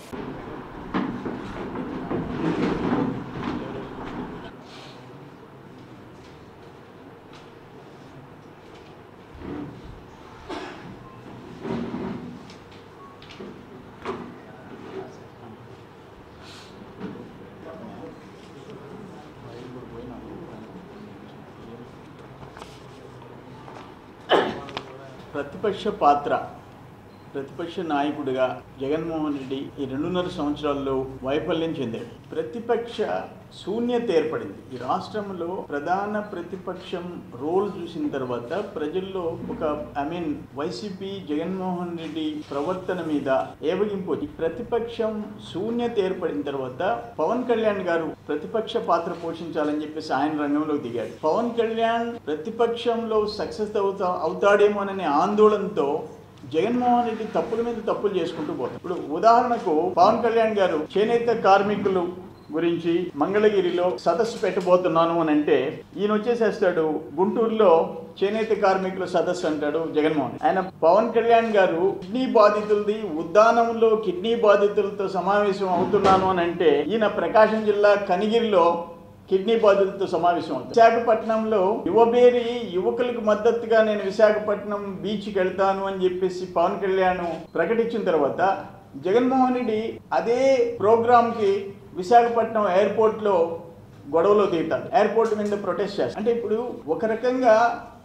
ప్రతిపక్ష పాత్ర ప్రతిపక్ష నాయకుడిగా జగన్మోహన్ రెడ్డి ఈ రెండున్నర సంవత్సరాల్లో వైఫల్యం చెందాడు ప్రతిపక్ష శూన్యత ఏర్పడింది ఈ రాష్ట్రంలో ప్రధాన ప్రతిపక్షం రోల్ చూసిన తర్వాత ప్రజల్లో ఒక I mean YCP Jaganmohan Reddy ప్రవర్తన మీద ఏవగింపు వచ్చి ప్రతిపక్షం శూన్యత ఏర్పడిన తర్వాత పవన్ కళ్యాణ్ గారు ప్రతిపక్ష పాత్ర పోషించాలని చెప్పేసి ఆయన రంగంలోకి దిగాడు పవన్ కళ్యాణ్ ప్రతిపక్షంలో సక్సెస్ అవుతా అవుతాడేమోననే ఆందోళనతో జగన్మోహన్ రెడ్డి తప్పుల మీద తప్పులు చేసుకుంటూ పోతారు ఇప్పుడు ఉదాహరణకు పవన్ కళ్యాణ్ గారు చేనేత కార్మికులు గురించి మంగళగిరిలో సదస్సు పెట్టబోతున్నాను అని అంటే ఈయన వచ్చేసేస్తాడు గుంటూరులో చేనేత కార్మికుల సదస్సు అంటాడు జగన్మోహన్ రెడ్డి. ఆయన పవన్ కళ్యాణ్ గారు కిడ్నీ బాధితులది ఉద్దానంలో కిడ్నీ బాధితులతో సమావేశం అవుతున్నాను అని అంటే ఈయన ప్రకాశం జిల్లా కనిగిరిలో కిడ్నీ బాధితులతో సమావేశం అవుతారు విశాఖపట్నంలో యువబేరి యువకులకు మద్దతుగా నేను విశాఖపట్నం బీచ్కి వెళ్తాను అని చెప్పేసి పవన్ కళ్యాణ్ ప్రకటించిన తర్వాత జగన్మోహన్ రెడ్డి అదే ప్రోగ్రామ్కి విశాఖపట్నం ఎయిర్పోర్ట్లో గొడవలో దిగుతాడు ఎయిర్పోర్ట్ మీద ప్రొటెస్ట్ చేస్తారు అంటే ఇప్పుడు ఒక రకంగా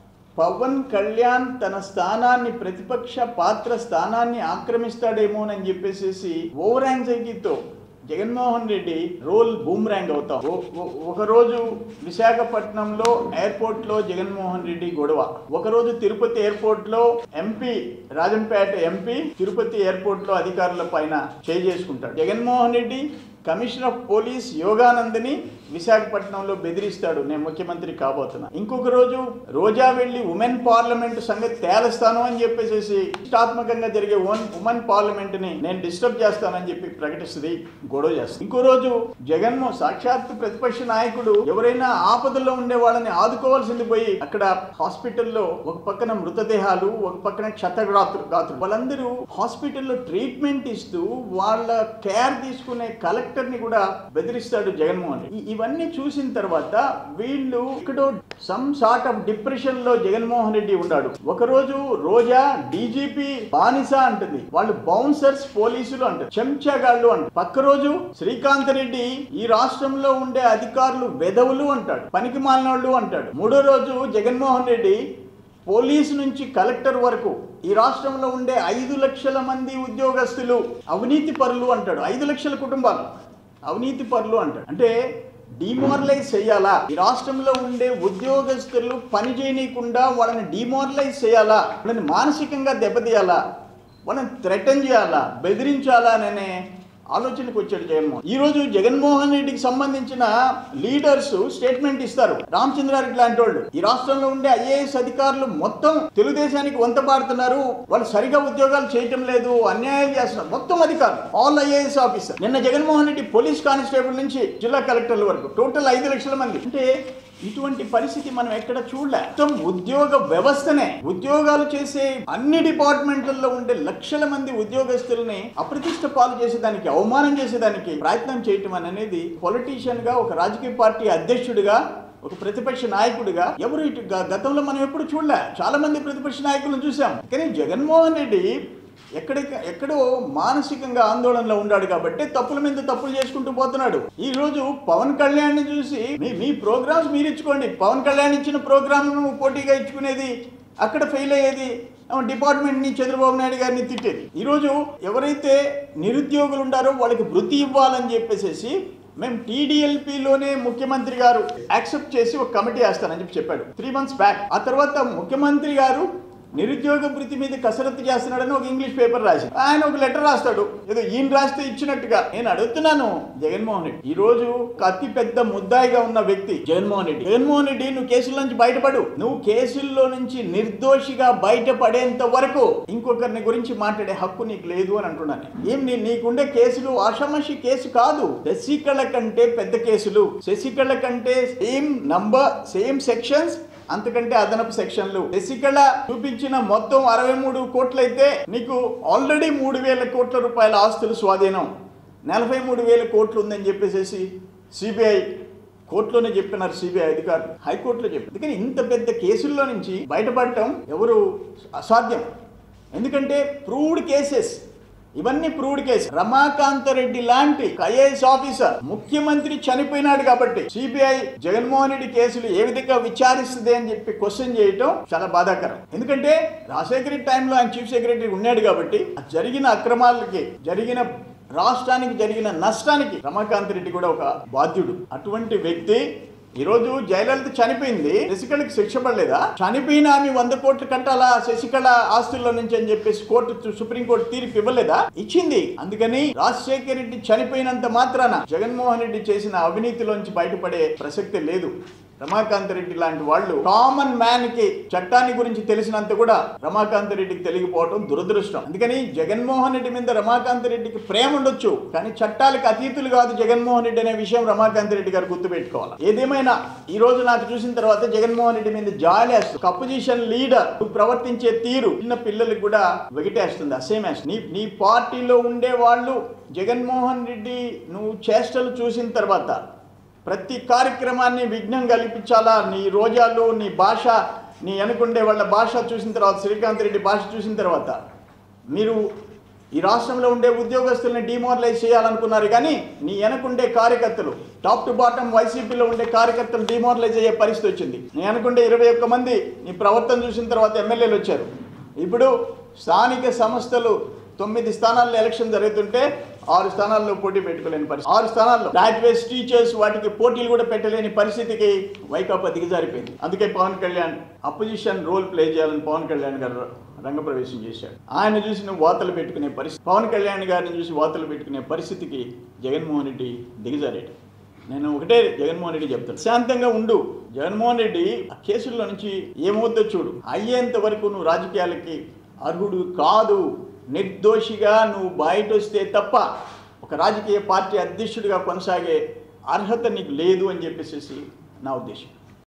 పవన్ కళ్యాణ్ తన స్థానాన్ని ప్రతిపక్ష పాత్ర స్థానాన్ని ఆక్రమిస్తాడేమోనని చెప్పేసి ఓవర్ యాంగ్జైటీతో జగన్మోహన్ రెడ్డి రోల్ బూమ్రాంగ్ అవుతాం ఓ- ఓ- ఒకరోజు విశాఖపట్నంలో ఎయిర్పోర్ట్ లో జగన్మోహన్ రెడ్డి గొడవ ఒకరోజు తిరుపతి ఎయిర్పోర్ట్ లో MP Rajampet MP Tirupati airport లో అధికారుల పైన చేసుకుంటాడు Jaganmohan Reddy commissioner of police యోగానందని విశాఖపట్నంలో బెదిరిస్తాడు నేను ముఖ్యమంత్రి కాబోతున్నా ఇంకొక రోజు రోజా వెళ్ళి ఉమెన్ పార్లమెంట్ సంగతి తేలుస్తాను అని చెప్పేసి ప్రతిష్టాత్మకంగా జరిగే ఉమెన్ ఉమెన్ పార్లమెంట్ ని నేను డిస్టర్బ్ చేస్తానని చెప్పి ప్రకటిస్తుంది గొడవ చేస్తుంది ఇంకో రోజు జగన్మో సాక్షాత్ ప్రతిపక్ష నాయకుడు ఎవరైనా ఆపదలో ఉండే వాళ్ళని ఆదుకోవాల్సింది పోయి అక్కడ హాస్పిటల్లో ఒక పక్కన మృతదేహాలు ఒక పక్కన క్షతగాత్రు గాత్రులు వాళ్ళందరూ హాస్పిటల్లో ట్రీట్మెంట్ ఇస్తూ వాళ్ళ కేర్ తీసుకునే కలెక్టర్ ని కూడా బెదిరిస్తాడు జగన్మోహన్ రెడ్డి. ఈ- ఇవన్నీ చూసిన తర్వాత వీళ్ళు ఇక్కడో సమ్ సార్ట్ ఆఫ్ డిప్రెషన్ లో జగన్మోహన్ రెడ్డి ఉన్నాడు ఒకరోజు రోజా డీజీపీ బానిస అంటుంది వాళ్ళు బౌన్సర్స్ పోలీసులు అంటారు చెంచాగాళ్ళు అంటారు పక్క రోజు శ్రీకాంత్ రెడ్డి ఈ రాష్ట్రంలో ఉండే అధికారులు వెధవులు అంటాడు పనికి మాలినోళ్ళు అంటాడు మూడో రోజు జగన్మోహన్ రెడ్డి పోలీసు నుంచి కలెక్టర్ వరకు ఈ రాష్ట్రంలో ఉండే ఐదు లక్షల మంది ఉద్యోగస్తులు అవినీతి పరులు అంటాడు ఐదు లక్షల కుటుంబాలు అవినీతి పరులు అంటాడు అంటే డిమారలైజ్ చేయాలా ఈ రాష్ట్రంలో ఉండే ఉద్యోగస్తులు పని చేయనీయకుండా వాళ్ళని డిమారలైజ్ చేయాలా వాళ్ళని మానసికంగా దెబ్బతీయాలా వాళ్ళని థ్రెటన్ చేయాలా బెదిరించాలా అనే ఆలోచనకు వచ్చాడు జగన్మోహన్ ఈ రోజు జగన్మోహన్ రెడ్డికి సంబంధించిన లీడర్స్ స్టేట్మెంట్ ఇస్తారు రామచంద్రారెడ్డి లాంటి వాళ్ళు ఈ రాష్ట్రంలో ఉండే ఐఏఎస్ అధికారులు మొత్తం తెలుగుదేశానికి వంత పాడుతున్నారు వాళ్ళు సరిగా ఉద్యోగాలు చేయటం లేదు అన్యాయం చేస్తున్నారు మొత్తం అధికారులు ఆల్ ఐఏఎస్ ఆఫీసర్ నిన్న జగన్మోహన్ రెడ్డి పోలీస్ కానిస్టేబుల్ నుంచి జిల్లా కలెక్టర్ల వరకు టోటల్ ఐదు లక్షల మంది అంటే ఇటువంటి పరిస్థితి మనం ఎక్కడ చూడలే మొత్తం ఉద్యోగ వ్యవస్థనే ఉద్యోగాలు చేసే అన్ని డిపార్ట్మెంట్లలో ఉండే లక్షల మంది ఉద్యోగస్తుల్ని అప్రతిష్ట పాలు చేసేదానికి అవమానం చేసేదానికి ప్రయత్నం చేయటం అనేది పొలిటీషియన్ గా ఒక రాజకీయ పార్టీ అధ్యక్షుడిగా ఒక ప్రతిపక్ష నాయకుడిగా ఎవరు ఇటు గ- గతంలో మనం ఎప్పుడు చూడలే చాలా మంది ప్రతిపక్ష నాయకులను చూసాం కానీ జగన్మోహన్ రెడ్డి ఎక్కడికి ఎక్కడో మానసికంగా ఆందోళనలో ఉన్నాడు కాబట్టి తప్పుల మీద తప్పులు చేసుకుంటూ పోతున్నాడు ఈ రోజు పవన్ కళ్యాణ్ ని చూసి మీ మీ ప్రోగ్రామ్స్ మీరు ఇచ్చుకోండి పవన్ కళ్యాణ్ ఇచ్చిన ప్రోగ్రామ్ పోటీగా ఇచ్చుకునేది అక్కడ ఫెయిల్ అయ్యేది డిపార్ట్మెంట్ ని చంద్రబాబు నాయుడు గారిని తిట్టేది ఈరోజు ఎవరైతే నిరుద్యోగులు ఉండారో వాళ్ళకి వృత్తి ఇవ్వాలని చెప్పేసి మేము టీడీఎల్పీలోనే ముఖ్యమంత్రి గారు యాక్సెప్ట్ చేసి ఒక కమిటీ వేస్తానని చెప్పి చెప్పాడు త్రీ మంత్స్ బ్యాక్ ఆ తర్వాత ముఖ్యమంత్రి గారు నిరుద్యోగ వృత్తి మీద కసరత్తు చేస్తున్నాడని ఒక ఇంగ్లీష్ పేపర్ రాసి ఆయన ఒక లెటర్ రాస్తాడు ఏదో ఈయన రాస్తే ఇచ్చినట్టుగా నేను అడుగుతున్నాను జగన్మోహన్ రెడ్డి ఈ రోజు ఒక అతి పెద్ద ముద్దాయిగా ఉన్న వ్యక్తి జగన్మోహన్ రెడ్డి జగన్మోహన్ రెడ్డి నువ్వు కేసుల నుంచి బయటపడు నువ్వు కేసుల్లో నుంచి నిర్దోషిగా బయటపడేంత వరకు ఇంకొకరిని గురించి మాట్లాడే హక్కు నీకు లేదు అని అంటున్నాను ఏం నీ నీకుండే కేసులు ఆషామాషి కేసు కాదు శశికళ కంటే పెద్ద కేసులు శశికళ కంటే సేమ్ నంబర్ సేమ్ సెక్షన్స్ అంతకంటే అదనపు సెక్షన్లు శశికళ చూపించిన మొత్తం అరవై మూడు కోట్లయితే నీకు ఆల్రెడీ మూడు వేల కోట్ల రూపాయల ఆస్తులు స్వాధీనం నలభై మూడు వేల కోట్లు ఉందని చెప్పేసి సిబిఐ కోర్టులోనే చెప్పినారు సిబిఐ అధికారులు హైకోర్టులో చెప్పారు అందుకని ఇంత పెద్ద కేసుల్లో నుంచి బయటపడటం ఎవరు అసాధ్యం ఎందుకంటే ప్రూవ్డ్ కేసెస్ ఇవన్నీ ప్రూవ్డ్ కేసు రమాకాంత రెడ్డి లాంటి ఐఏఎస్ ఆఫీసర్ ముఖ్యమంత్రి చనిపోయినాడు కాబట్టి సిబిఐ జగన్మోహన్ రెడ్డి కేసులు ఏ విధంగా విచారిస్తుంది అని చెప్పి క్వశ్చన్ చేయటం చాలా బాధాకరం ఎందుకంటే రాజశేఖర రెడ్డి టైంలో ఆయన చీఫ్ సెక్రటరీ ఉన్నాడు కాబట్టి ఆ జరిగిన అక్రమాలకి జరిగిన రాష్ట్రానికి జరిగిన నష్టానికి రమాకాంత్ రెడ్డి కూడా ఒక బాధ్యుడు అటువంటి వ్యక్తి ఈరోజు జయలలిత చనిపోయింది శశికళకి శిక్ష పడలేదా చనిపోయిన ఆమె వంద కోట్లు కట్టాలా శశికళ ఆస్తుల్లో నుంచి అని చెప్పేసి కోర్టు సుప్రీంకోర్టు తీర్పు ఇవ్వలేదా ఇచ్చింది అందుకని రాజశేఖర రెడ్డి చనిపోయినంత మాత్రాన జగన్మోహన్ రెడ్డి చేసిన అవినీతిలోంచి బయటపడే ప్రసక్తి లేదు రమాకాంత్ రెడ్డి లాంటి వాళ్ళు కామన్ మ్యాన్ కి చట్టాన్ని గురించి తెలిసినంత కూడా రమాకాంత్ రెడ్డికి తెలియకపోవడం దురదృష్టం అందుకని జగన్మోహన్ రెడ్డి మీద రమాకాంత్ రెడ్డికి ప్రేమ ఉండొచ్చు కానీ చట్టాలకు అతీతులు కాదు జగన్మోహన్ రెడ్డి అనే విషయం రమాకాంత్ రెడ్డి గారు గుర్తుపెట్టుకోవాలి ఏదేమైనా ఈ రోజు నాకు చూసిన తర్వాత జగన్మోహన్ రెడ్డి మీద జాలేస్తుంది అపోజిషన్ లీడర్ నువ్వు ప్రవర్తించే తీరు చిన్న పిల్లలకు కూడా వెగటేస్తుంది అసేమేస్తుంది నీ నీ పార్టీలో ఉండే వాళ్ళు జగన్మోహన్ రెడ్డి నువ్వు చేష్టలు చూసిన తర్వాత ప్రతి కార్యక్రమాన్ని విఘ్నం కల్పించాలా నీ రోజాలు నీ భాష నీ అనుకుండే వాళ్ళ భాష చూసిన తర్వాత శ్రీకాంత్ రెడ్డి భాష చూసిన తర్వాత మీరు ఈ రాష్ట్రంలో ఉండే ఉద్యోగస్తుల్ని డిమోరలైజ్ చేయాలనుకున్నారు కానీ నీ వెనకుండే కార్యకర్తలు టాప్ టు బాటం వైసీపీలో ఉండే కార్యకర్తలు డిమోరలైజ్ అయ్యే పరిస్థితి వచ్చింది నీ అనుకుంటే ఇరవై ఒక్క మంది నీ ప్రవర్తన చూసిన తర్వాత ఎమ్మెల్యేలు వచ్చారు ఇప్పుడు స్థానిక సంస్థలు తొమ్మిది స్థానాల్లో ఎలక్షన్ జరుగుతుంటే ఆరు స్థానాల్లో పోటీ పెట్టుకోలేని పరిస్థితి ఆరు స్థానాల్లో గ్రాడ్యుయేట్స్ టీచర్స్ వాటికి పోటీలు కూడా పెట్టలేని పరిస్థితికి వైకాపా దిగజారిపోయింది అందుకే Pawan Kalyan opposition role play చేయాలని పవన్ కళ్యాణ్ గారు రంగప్రవేశం చేశాడు ఆయన చూసి నువ్వు వార్తలు పెట్టుకునే పరిస్థితి పవన్ కళ్యాణ్ గారిని చూసి వార్తలు పెట్టుకునే పరిస్థితికి జగన్మోహన్ రెడ్డి దిగజారాడు నేను ఒకటే జగన్మోహన్ రెడ్డి చెప్తాను శాంతంగా ఉండు జగన్మోహన్ రెడ్డి ఆ కేసుల్లో నుంచి ఏమవుద్దో చూడు అయ్యేంత వరకు నువ్వు రాజకీయాలకి అర్హుడు కాదు నిర్దోషిగా నువ్వు బయట వస్తే తప్ప ఒక రాజకీయ పార్టీ అధ్యక్షుడిగా కొనసాగే అర్హత నీకు లేదు అని చెప్పేసి నా ఉద్దేశం